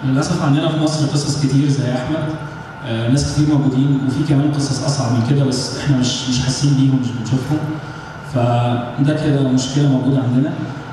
للاسف عندنا في مصر قصص كتير زي احمد آه، ناس كتير موجودين وفي كمان قصص اصعب من كده بس احنا مش مش حاسين بيهم مش بنشوفهم فده كده مشكله موجوده عندنا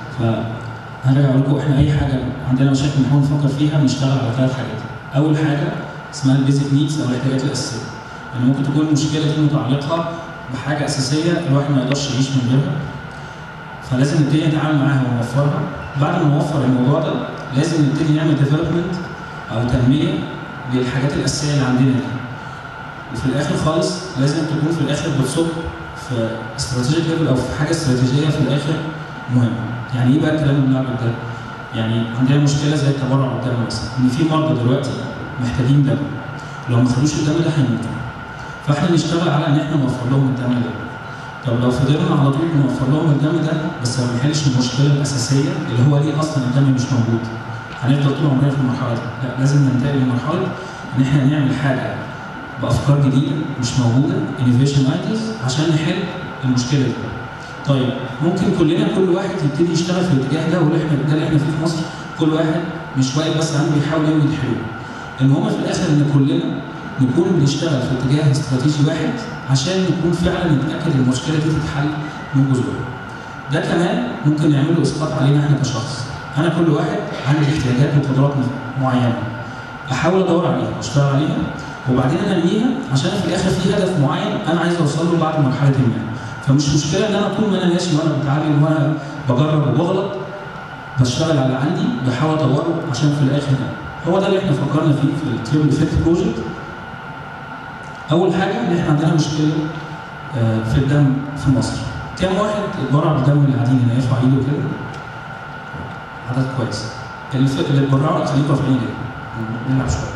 فهرجع لكم احنا اي حاجه عندنا مشاكل نحاول نفكر فيها بنشتغل على ثلاث حاجات اول حاجه اسمها البيزك نيدز او الاحتياجات الاساسيه يعني ممكن تكون المشكله دي متعلقه بحاجه اساسيه الواحد ما يقدرش يعيش من غيرها فلازم نبتدي نتعامل معاها ونوفرها بعد ما نوفر الموضوع ده لازم نبتدي نعمل ديفلوبمنت او تنميه للحاجات الاساسيه اللي عندنا دي وفي الاخر خالص لازم تكون في الاخر بتصب في استراتيجيك ليفل او في حاجه استراتيجيه في الاخر مهمه يعني ايه بقى الكلام اللي بنعمل ده؟ يعني عندنا مشكله زي التبرع بالدم مثلا ان في مرضى دلوقتي محتاجين دم لو ما خدوش الدم ده هيموتوا فاحنا نشتغل على ان احنا نوفر لهم الدم ده طب لو فضلنا على طول نوفر لهم الدم ده بس ما بنحلش المشكله الاساسيه اللي هو ليه اصلا الدم مش موجود هنفضل طول عمرنا في المرحله دي لا لازم ننتقل لمرحله ان احنا نعمل حاجه بافكار جديده مش موجوده انوفيشن ايديز عشان نحل المشكله دي طيب ممكن كلنا كل واحد يبتدي يشتغل في الاتجاه ده واللي احنا ده اللي احنا فيه في مصر كل واحد مش واقف بس عنده بيحاول يوجد حلول المهم في الاخر ان كلنا نكون بنشتغل في اتجاه استراتيجي واحد عشان نكون فعلا نتاكد المشكله دي تتحل من جذورها. ده كمان ممكن نعمله اسقاط علينا احنا كشخص. انا كل واحد عندي احتياجات وقدرات معينه. احاول ادور عليها واشتغل عليها وبعدين انميها عشان في الاخر في هدف معين انا عايز اوصل له بعد مرحله ما. فمش مشكله ان انا طول ما انا ماشي وانا بتعلم وانا بجرب وبغلط بشتغل على اللي عندي بحاول اطوره عشان في الاخر هو ده اللي احنا فكرنا فيه في التريبل افكت بروجكت اول حاجه ان احنا عندنا مشكله آه، في الدم في مصر كام واحد اتبرع بالدم اللي قاعدين هنا يرفع ايده كده عدد كويس اللي ف- اللي اتبرعوا خليكم رافعين ايديكم نلعب شويه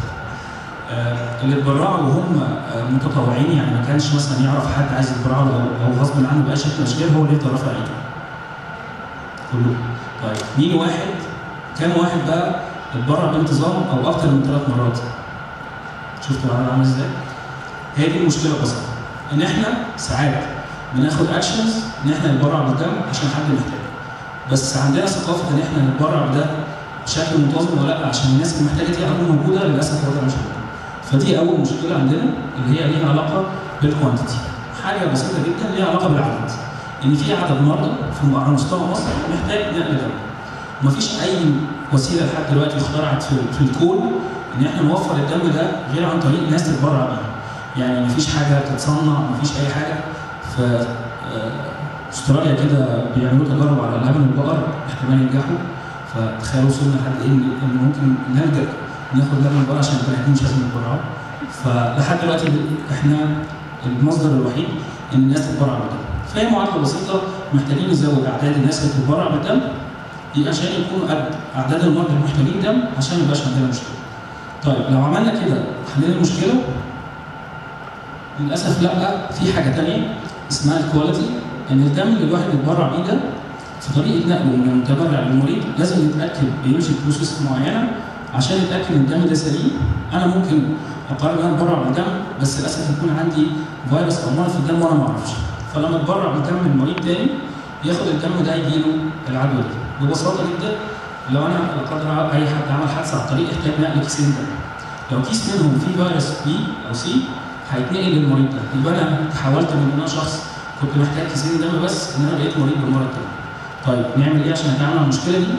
آه، اللي اتبرعوا وهم آه، متطوعين يعني ما كانش مثلا يعرف حد عايز يتبرع له او أو غصب عنه باي شكل من الاشكال هو اللي يفضل رافع ايده كله طيب مين واحد كام واحد بقى اتبرع بانتظام او اكتر من ثلاث مرات شفتوا العدد عامل ازاي؟ هي دي المشكله بسيطه ان احنا ساعات بناخد اكشنز ان احنا نتبرع بالدم عشان حد محتاج بس عندنا ثقافه ان احنا نتبرع بده بشكل منتظم ولا لا عشان الناس اللي محتاجه دي هتكون موجوده للاسف هو ده مش موجود فدي اول مشكله عندنا اللي هي ليها علاقه بالكوانتيتي حاجه بسيطه جدا ليها علاقه بالعدد ان في عدد مرضى في على مستوى مصر محتاج نقل دم مفيش اي وسيله لحد دلوقتي اخترعت في, في الكون ان احنا نوفر الدم ده غير عن طريق الناس تتبرع بيه يعني مفيش حاجه بتتصنع مفيش اي حاجه في آه، استراليا كده بيعملوا تجارب على لبن البقر احتمال ينجحوا فتخيلوا وصلنا لحد ايه ان إن ممكن نلجا ناخد لبن البقر عشان البني ادمين مش لازم يتبرعوا فلحد دلوقتي احنا المصدر الوحيد ان الناس تتبرع بالدم فهي معادله بسيطه محتاجين نزود اعداد الناس اللي بتتبرع بالدم عشان يكونوا قد اعداد المرضى المحتاجين دم عشان ما يبقاش عندنا مشكله. طيب لو عملنا كده حلينا المشكله للاسف لا في حاجه ثانيه اسمها الكواليتي ان الدم اللي الواحد بيتبرع بيه ده في طريقه نقله من المتبرع للمريض لازم يتاكد بيمشي بروسيس معينه عشان يتاكد ان الدم ده سليم انا ممكن اقرر ان انا اتبرع بالدم بس للاسف يكون عندي فيروس او مرض في الدم وانا ما اعرفش فلما اتبرع بالدم من مريض تاني ياخد الدم ده يجيله العدوى دي ببساطه جدا لو انا لا قدر الله اي حد عمل حادثه على الطريق احتاج نقل كيسين دم لو كيس منهم فيه فيروس بي او سي هيتنقل للمريض ده يبقى انا تحولت من ان انا شخص كنت محتاج كيسين دم بس ان انا بقيت مريض بالمرض ده طيب نعمل ايه عشان نتعامل مع المشكله دي؟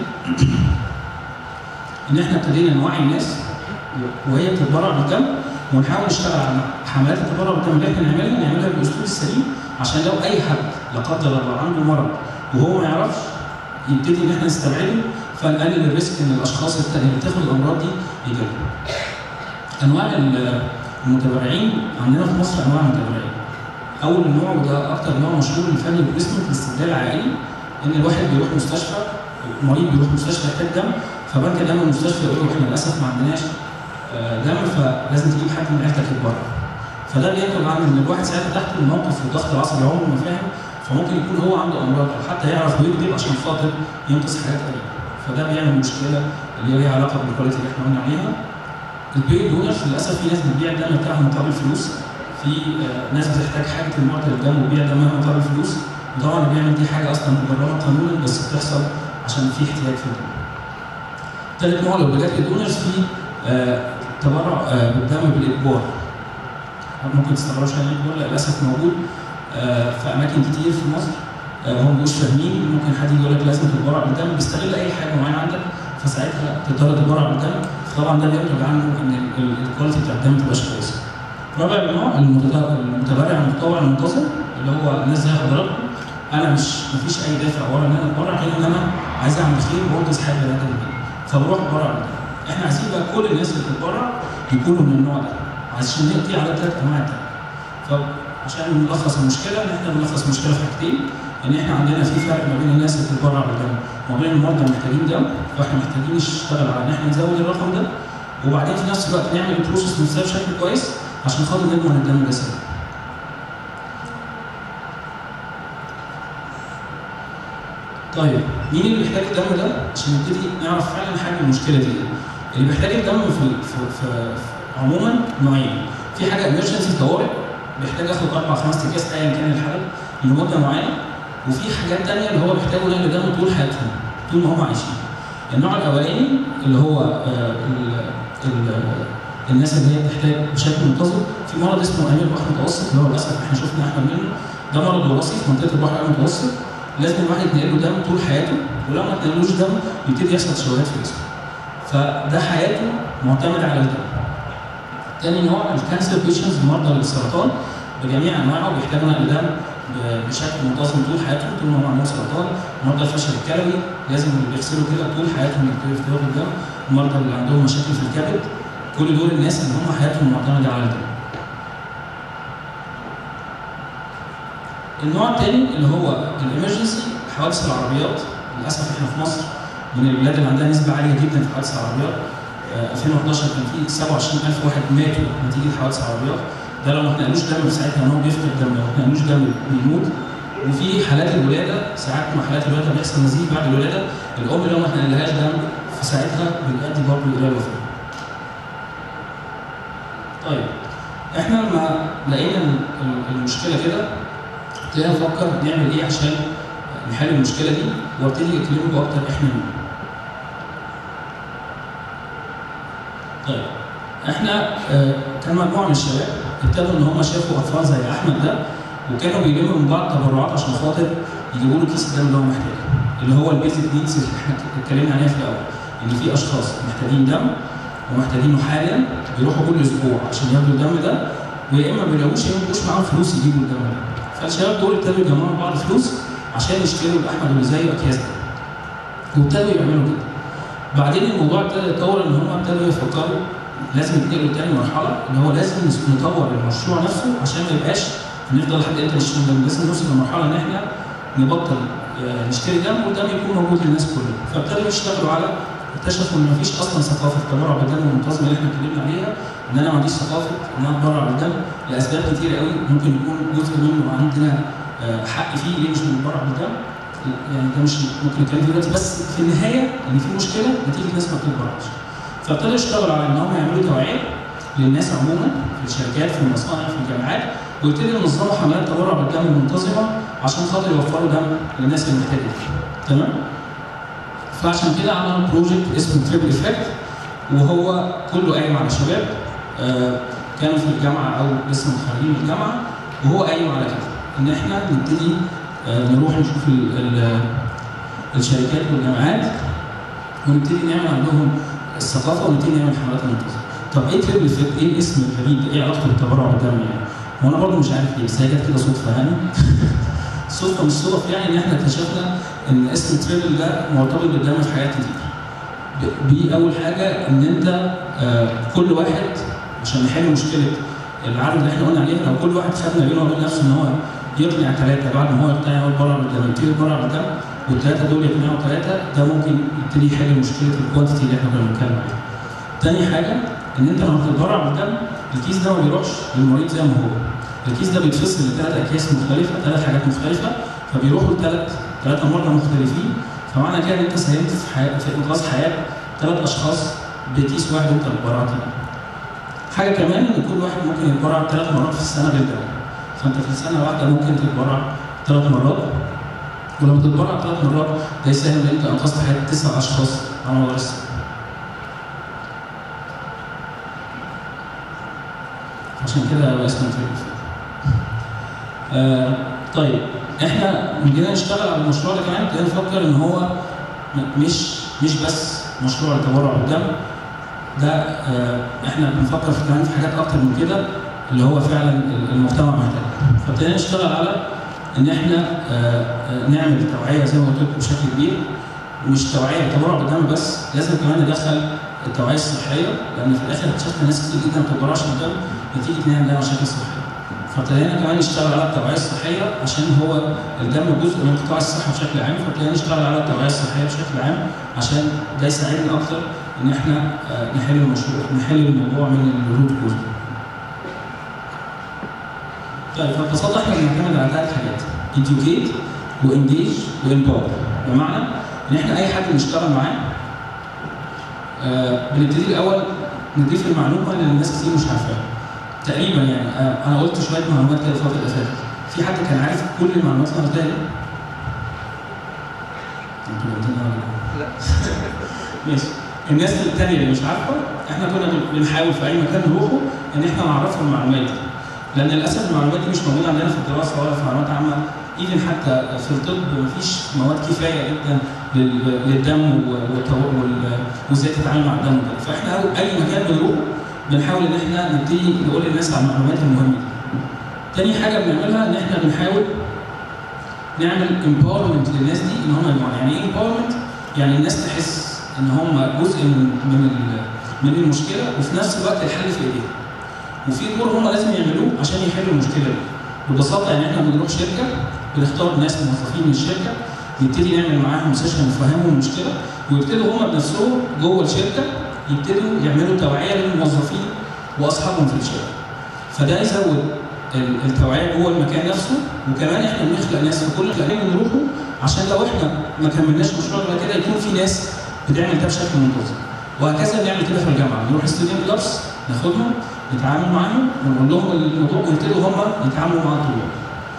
ان احنا ابتدينا نوعي الناس وهي بتتبرع بالدم ونحاول نشتغل على حملات التبرع بالدم اللي احنا نعملها نعملها بالاسلوب السليم عشان لو اي حد لا قدر الله عنده مرض وهو ما يعرفش يبتدي ان احنا نستبعده فنقلل الريسك ان الاشخاص التانية اللي بتاخد الامراض دي يجيلهم. انواع المتبرعين عندنا في مصر انواع متبرعين. اول نوع وده اكتر نوع مشهور من فن البليسمنت الاستبدال العائلي ان الواحد بيروح مستشفى مريض بيروح مستشفى يحتاج دم فبنك دم المستشفى يقول له احنا للاسف ما عندناش آه، دم فلازم تجيب حد من عيلتك يتبرع. فده بينتج عنه ان الواحد ساعتها تحت الموقف والضغط العصبي عمره ما فاهم فممكن يكون هو عنده امراض او حتى يعرف ويكذب عشان خاطر ينقذ حياه قريبه فده بيعمل مشكله اللي هي ليها علاقه بالكواليتي اللي احنا قلنا عليها البي دونرز للاسف في ناس بتبيع الدم بتاعها مقابل فلوس في آه، ناس بتحتاج حاجه المعطى للدم وبيع دمها مقابل فلوس وطبعا اللي بيعمل دي حاجه اصلا مبرره قانونا بس بتحصل عشان في احتياج في الدم ثالث نوع الاوبليجاتري دونرز في آه، تبرع آه، بالدم بالاجبار ممكن تستغربوا شويه الاجبار لا للاسف موجود آه، في اماكن كتير في مصر آه، هم مش فاهمين ممكن حد يقول لك لازم تتبرع بالدم بيستغل اي حاجه معينه عندك فساعتها تضطر تتبرع بالدم فطبعا ده بينتج عنه ان ال- ال- الكواليتي بتاع الدم ما تبقاش كويسه. رابع نوع المتت- المتبرع المتطوع المنتظم اللي هو الناس زي حضراتكم انا مش مفيش اي دافع ورا ان انا اتبرع غير ان انا عايز اعمل خير وانقذ حياه بني ادم جديد. فبروح اتبرع بالدم. احنا عايزين بقى كل الناس اللي بتتبرع يكونوا من النوع ده عشان نقضي على ثلاث انواع الدم. فعشان نلخص المشكله ان احنا بنلخص المشكله في حاجتين ان احنا عندنا في فرق ما بين الناس اللي بتتبرع بالدم وما بين المرضى محتاجين دم فاحنا محتاجين نشتغل على ان احنا نزود الرقم ده وبعدين في نفس الوقت نعمل البروسيس نفسها بشكل كويس عشان خاطر نضمن الدم ده سليم. طيب مين اللي بيحتاج الدم ده عشان نبتدي نعرف فعلا حل المشكله دي ايه؟ اللي بيحتاج الدم في, في, في, في عموما نوعين في حاجه ايمرجنسي طوارئ بيحتاج ياخد اربع خمس اكياس ايا كان الحالة لمده معينه وفي حاجات تانية اللي هو بيحتاجوا نقل دم طول حياتهم طول ما هم عايشين. النوع الاولاني اللي هو آه ال ال الناس اللي هي بتحتاج بشكل منتظم في مرض اسمه امير البحر المتوسط اللي هو للاسف احنا شفنا احنا منه ده مرض وراثي في منطقه البحر المتوسط لازم الواحد يتنقل له دم طول حياته ولو ما اتنقلوش دم يبتدي يحصل تشوهات في جسمه. فده حياته معتمده على الدم. تاني نوع الكانسر بيشنز مرضى السرطان بجميع انواعه بيحتاجوا نقل دم بشكل منتظم طول حياتهم طول ما هم عندهم سرطان، مرضى الفشل الكلوي لازم اللي بيغسلوا كده طول حياتهم يبتدوا يفتحوا الدم، المرضى اللي عندهم مشاكل في الكبد كل دول الناس اللي هم حياتهم معتمده على الدم. النوع الثاني اللي هو الامرجنسي حوادث العربيات للاسف احنا في مصر من البلاد اللي عندها نسبه عاليه جدا في حوادث العربيات آه، 2011 كان في 27000 واحد ماتوا نتيجه حوادث عربيات ده لو ما اتنقلوش دم في ساعتها ان هو بيفقد دم لو ما اتنقلوش دم بيموت وفي حالات الولاده ساعات مع حالات الولاده بيحصل نزيف بعد الولاده الام لو ما اتنقلهاش دم في ساعتها بيؤدي برضه الى الوفاه. طيب احنا لما لقينا ال- ال- المشكله كده ابتدينا نفكر نعمل ايه عشان نحل المشكله دي وابتدي اكلمكم اكتر احنا مين. طيب احنا آه، كان مجموعه من الشباب ابتدوا ان هم شافوا اطفال زي احمد ده وكانوا بيلموا من بعض تبرعات عشان خاطر يجيبوا له كيس الدم اللي هو محتاجه اللي هو البيزك نيدز اللي احنا اتكلمنا عليها في الاول ان في اشخاص محتاجين دم ومحتاجينه حاليا بيروحوا كل اسبوع عشان ياخدوا الدم ده ويا اما ما بيلاقوش يا اما ما بيلاقوش معاهم فلوس يجيبوا الدم ده فالشباب دول ابتدوا يجمعوا من بعض فلوس عشان يشتروا لاحمد واللي زيه اكياس دم وابتدوا يعملوا كده بعدين الموضوع ابتدى يتطور ان هم ابتدوا يفكروا لازم ينتقلوا تاني مرحله ان هو لازم نطور المشروع نفسه عشان ما يبقاش هنفضل لحد امتى نشتري دم لازم نوصل لمرحله ان احنا نبطل آه، نشتري دم والدم يكون موجود للناس كلها فابتدوا يشتغلوا على اكتشفوا ان مفيش اصلا ثقافه التبرع بالدم المنتظمه اللي احنا اتكلمنا عليها ان انا ما عنديش ثقافه ان انا اتبرع بالدم لاسباب كتيره قوي ممكن يكون جزء منه عندنا آه، حق فيه ليه مش بنتبرع بالدم يعني ده مش ممكن نتكلم فيه دلوقتي بس في النهايه ان في مشكله نتيجه ناس ما بتتبرعش فابتدوا يشتغلوا على ان هم يعملوا توعيه للناس عموما في الشركات في المصانع في الجامعات ويبتدوا ينظموا حملات تبرع بالدم منتظمه عشان خاطر يوفروا دم للناس اللي محتاجه تمام فعشان كده عملوا بروجكت اسمه تريبل افكت وهو كله قايم على شباب آه، كانوا في الجامعه او لسه متخرجين من الجامعه وهو قايم على كده ان احنا نبتدي آه، نروح نشوف ال- ال- الشركات والجامعات ونبتدي نعمل عندهم الثقافه ونبتدي نعمل حملات منتظمه. طب ايه تريبل افكت؟ ايه الاسم الغريب ده؟ ايه علاقته بالتبرع بالدم يعني؟ هو انا برضه مش عارف ليه بس هي جت كده صدفه يعني. صدفه مش صدف يعني ان احنا اكتشفنا ان اسم تريبل ده مرتبط بالدم في حاجات كتير. ب- دي اول حاجه ان انت آه، كل واحد عشان نحل مشكله العدد اللي احنا قلنا عليه لو كل واحد خد ما بينه وبين نفسه ان هو يقنع ثلاثه بعد ما هو يقتنع هو يتبرع بالدم يبتدي يتبرع بالدم والثلاثه دول يقنعوا ثلاثه ده ممكن يبتدي يحل مشكله الكوانتيتي اللي احنا كنا بنتكلم عليها. تاني حاجه ان انت لما بتتبرع بالدم الكيس ده ما بيروحش للمريض زي ما هو. الكيس ده بيتفصل لثلاث اكياس مختلفه ثلاث حاجات مختلفه فبيروحوا لثلاث ثلاثه مرضى مختلفين فمعنى كده ان انت ساهمت في حياه في انقاذ حياه ثلاث اشخاص بكيس واحد انت اتبرعت بيه. حاجه كمان ان كل واحد ممكن يتبرع ثلاث مرات في السنه بالدم. فانت في السنه واحده ممكن تتبرع ثلاث مرات ولما تتبرع ثلاث مرات ده يساهم ان انت انقذت حياه تسع اشخاص على مدار السنه. عشان كده بقى اسمه تريد آه طيب احنا جينا نشتغل على المشروع ده كمان ابتدينا نفكر ان هو م- مش مش بس مشروع التبرع بالدم ده آه احنا بنفكر في كمان في حاجات اكتر من كده اللي هو فعلا ال- المجتمع محتاجها فابتدينا نشتغل على ان احنا آه آه، نعمل توعيه زي ما قلت لكم بشكل كبير ومش توعيه التبرع بالدم بس لازم كمان ندخل التوعيه الصحيه لان في الاخر اكتشفنا ناس كتير جدا ما بتتبرعش بالدم نتيجه ان هي عندها مشاكل صحيه فابتدينا كمان نشتغل على التوعيه الصحيه عشان هو الدم جزء من قطاع الصحه بشكل عام فابتدينا نشتغل على التوعيه الصحيه بشكل عام عشان ده يساعدنا اكتر ان احنا آه، نحل المشروع نحل الموضوع من الروت كوز طيب فببساطه احنا بنعتمد على ثلاث حاجات educate وانجيج وامباور بمعنى ان احنا اي حد بنشتغل معاه آه، بنبتدي الاول نضيف المعلومه اللي الناس كتير مش عارفاها تقريبا يعني آه، انا قلت شويه معلومات كده الفتره اللي فاتت في حد كان عارف كل المعلومات اللي انا قلتها دي؟ انتوا قلتوها ولا لا؟ ماشي الناس التانية اللي مش عارفة احنا كنا بن- بنحاول في أي مكان نروحه إن احنا نعرفهم المعلومات دي. لأن للأسف المعلومات دي مش موجودة عندنا في الدراسة ولا في معلومات عامة ايفن حتى في الطب مفيش مواد كفاية جدا لل- للدم و- والتو- وال- وازاي تتعامل مع الدم وكده. فاحنا أول- أي مكان بنروح بنحاول إن احنا نبتدي نقول للناس على المعلومات المهمة دي. تاني حاجة بنعملها إن احنا بنحاول نعمل امباورمنت للناس دي ان هم يبقوا يعني ايه امباورمنت؟ يعني الناس تحس ان هم جزء من من ال- من المشكله وفي نفس الوقت الحل في ايديهم. وفي دور هم لازم يعملوه عشان يحلوا المشكله دي. ببساطه يعني احنا بنروح شركه بنختار ناس موظفين من الشركه نبتدي نعمل معاهم سيشن نفهمهم المشكله ويبتدوا هم بنفسهم جوه الشركه يبتدوا يعملوا توعيه للموظفين واصحابهم في الشركه. فده يزود ال- التوعيه جوه المكان نفسه وكمان احنا بنخلق ناس في كل مكان بنروحه عشان لو احنا ما كملناش مشروع بعد كده يكون في ناس بتعمل ده بشكل منتظم وهكذا بنعمل كده في الجامعه بنروح ستودنت كلابس ناخدهم نتعامل معاهم ونقول لهم الموضوع ويبتدوا هم يتعاملوا مع الطلاب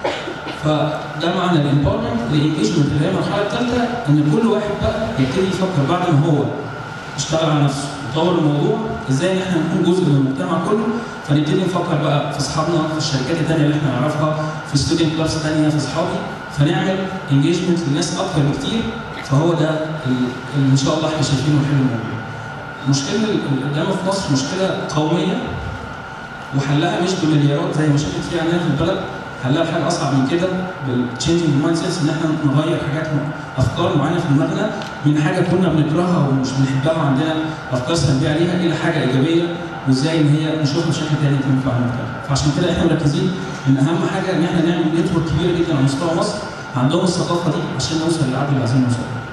فده معنى الامباورمنت الانجيجمنت اللي هي المرحله الثالثه ان كل واحد بقى يبتدي يفكر بعد ما هو اشتغل على نفسه وطور الموضوع ازاي ان احنا نكون جزء من المجتمع كله فنبتدي نفكر بقى في اصحابنا في الشركات الثانيه اللي احنا نعرفها في ستودنت كلابس ثانيه في اصحابي فنعمل انجيجمنت للناس اكتر بكتير فهو ده ال- اللي ان شاء الله احنا شايفينه حلو الموضوع. مشكله ال- الدم في مصر مشكله قوميه وحلها مش بمليارات زي مشاكل كتير عندنا في البلد حلها بحاجه اصعب من كده بالتشينجنج مايند سيتس ان احنا نغير حاجات م- افكار معينه في دماغنا من حاجه كنا بنكرهها ومش بنحبها وعندنا افكار سلبيه عليها الى حاجه ايجابيه وازاي ان هي نشوفها بشكل تاني تنفع المجتمع فعشان كده احنا مركزين ان اهم حاجه ان احنا نعمل نتورك كبيره جدا على مستوى مصر عندهم الثقافه دي عشان نوصل للعدد اللي عايزين نوصل له.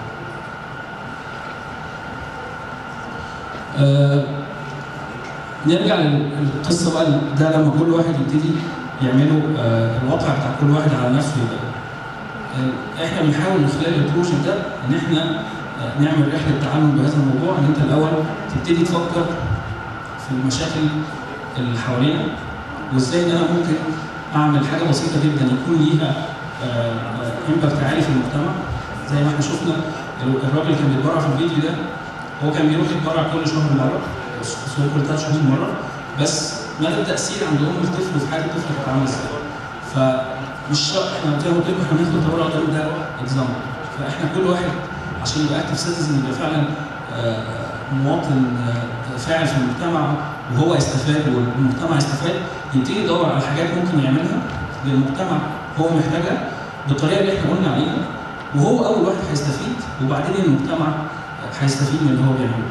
آه، نرجع للقصه بقى ده لما كل واحد يبتدي يعملوا آه، الواقع بتاع كل واحد على نفسه يبقى آه، احنا بنحاول من خلال البروجكت ده ان احنا آه، نعمل رحله تعلم بهذا الموضوع ان انت الاول تبتدي تفكر في المشاكل اللي حوالينا وازاي ان انا ممكن اعمل حاجه بسيطه جدا يكون ليها امباكت عالي في المجتمع زي ما احنا شفنا الراجل اللي كان بيتبرع في الفيديو ده هو كان بيروح يتبرع كل شهر مره بس هو كل ثلاث شهور مره بس مدى التاثير عند ام الطفل وفي حياه الطفل كانت عامله ازاي فمش شرط احنا زي ما قلت لكم احنا بناخد التبرع ده ده اكزامبل فاحنا كل واحد عشان يبقى اكتف سيتيزن يبقى فعلا آه، مواطن آه، فاعل في المجتمع وهو يستفاد والمجتمع يستفاد يبتدي يدور على حاجات ممكن يعملها للمجتمع هو محتاجها بالطريقه اللي احنا قلنا عليها وهو اول واحد هيستفيد وبعدين المجتمع هيستفيد من اللي هو بيعمله.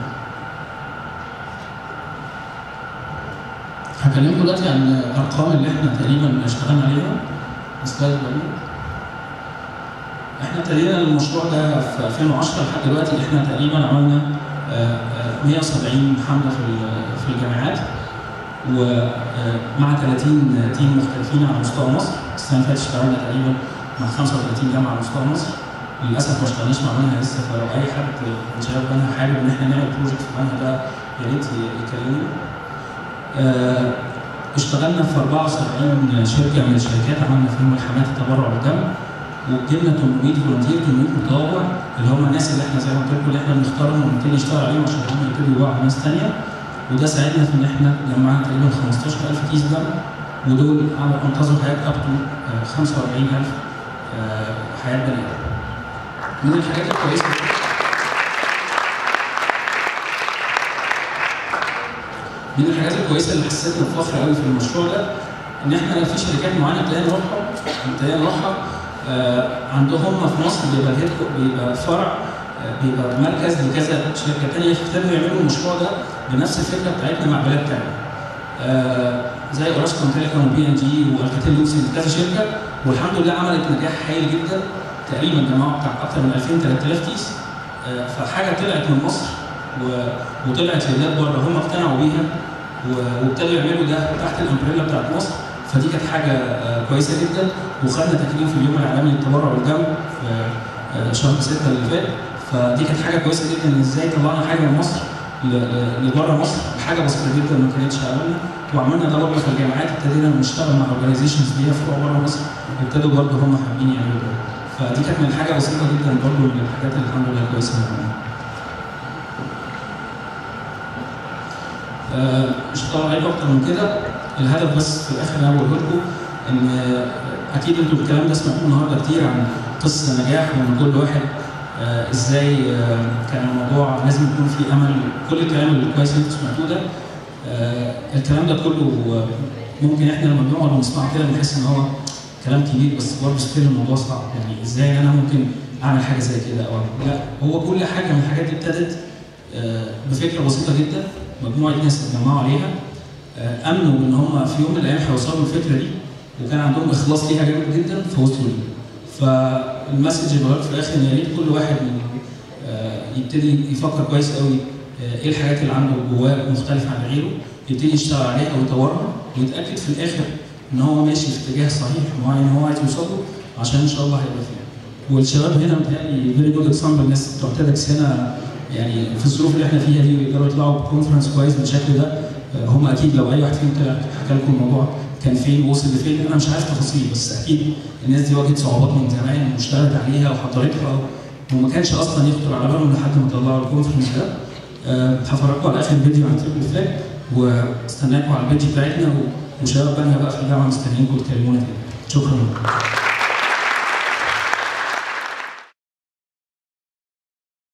هكلمكم دلوقتي عن الارقام اللي احنا تقريبا اشتغلنا عليها. سلايد بعدين. احنا ابتدينا المشروع ده في 2010 لحد دلوقتي احنا تقريبا عملنا آه، آه، 170 حمله في ال- في الجامعات ومع 30 تيم مختلفين على مستوى مصر السنه اللي فاتت اشتغلنا تقريبا مع 35 جامعه على مستوى مصر للاسف ما اشتغلناش مع منها لسه فلو اي حد من شباب منها حابب ان احنا نعمل بروجكت في منها ده يا ريت يكلمنا آه، اشتغلنا في 74 شركه من الشركات عملنا فيهم حملات التبرع بالدم وجبنا 800 فولنتير 800 متطوع اللي هم الناس اللي احنا زي ما قلت لكم اللي احنا بنختارهم ونبتدي نشتغل عليهم عشان هم يبتدوا يوعوا ناس ثانيه وده ساعدنا في ان احنا جمعنا تقريبا 15000 كيس دم ودول انقذوا حياه اب تو 45000 حياه بني ادم. من الحاجات الكويسه من الحاجات الكويسه اللي حسيتنا بفخر قوي في المشروع ده ان احنا في شركات معينه ابتدينا نروحها ابتدينا نروحها آه عندهم في مصر بيبقى بيبقى فرع آه بيبقى مركز لكذا شركه ثانيه فابتدوا يعملوا المشروع ده بنفس الفكره بتاعتنا مع بلاد ثانيه. آه زي اوراسكوم تيليكوم وبي ان جي والكاتيل لوكسي كذا شركه والحمد لله عملت نجاح هايل جدا تقريبا جمعوا بتاع اكثر من 2000 3000 كيس فحاجه طلعت من مصر وطلعت لبلاد بره هم اقتنعوا بيها وابتدوا يعملوا ده تحت الامبريلا بتاعت مصر فدي كانت حاجه كويسه جدا وخدنا تكريم في اليوم العالمي للتبرع والدم في شهر 6 اللي فات فدي كانت حاجه كويسه جدا ان ازاي طلعنا حاجه من مصر لبره مصر حاجه بسيطه جدا ما كانتش عملنا وعملنا ده برضه في الجامعات ابتدينا نشتغل مع اورجانيزيشنز ليها فروع بره مصر وابتدوا برضه هم حابين يعملوا ده فدي كانت من حاجه بسيطه جدا برضه من الحاجات اللي الحمد لله كويسه آه مش هطول عليكم اكتر من كده الهدف بس في الاخر انا بقوله لكم ان اكيد انتوا الكلام ده سمعتوه النهارده كتير عن قصه نجاح وان كل واحد آه ازاي آه كان الموضوع لازم يكون في امل كل الكلام الكويس اللي انتوا سمعتوه ده الكلام ده كله ممكن احنا لما بنقعد ونسمعه كده بنحس ان هو كلام كبير بس برضه ستيل الموضوع صعب يعني ازاي انا ممكن اعمل حاجه زي كده او لا هو كل حاجه من الحاجات دي ابتدت بفكره بسيطه جدا مجموعه ناس اتجمعوا عليها امنوا ان هم في يوم من الايام هيوصلوا الفكره دي وكان عندهم اخلاص ليها جامد جدا فوصلوا ليها فالمسج اللي في الاخر ان يا ريت كل واحد من يبتدي يفكر كويس قوي ايه الحاجات اللي عنده جواه مختلفه عن غيره يبتدي يشتغل عليها ويطورها ويتاكد في الاخر ان هو ماشي في اتجاه صحيح معين هو عايز يوصل له عشان ان شاء الله هيبقى فيه. والشباب هنا متهيألي فيري جود اكزامبل الناس بتوع تيدكس هنا يعني في الظروف اللي احنا فيها دي ويقدروا يطلعوا بكونفرنس كويس بالشكل ده هم اكيد لو اي واحد فيهم طلع حكى لكم الموضوع كان فين ووصل لفين انا مش عارف تفاصيل بس اكيد الناس دي واجهت صعوبات من زمان واشتغلت عليها وحضرتها وما كانش اصلا يخطر على بالهم لحد ما طلعوا الكونفرنس ده أه هفرجكم على اخر فيديو عن تريبل فلاج واستناكم على البيج بتاعتنا وشباب بنها بقى في الجامعه مستنيينكم تكلمونا تاني شكرا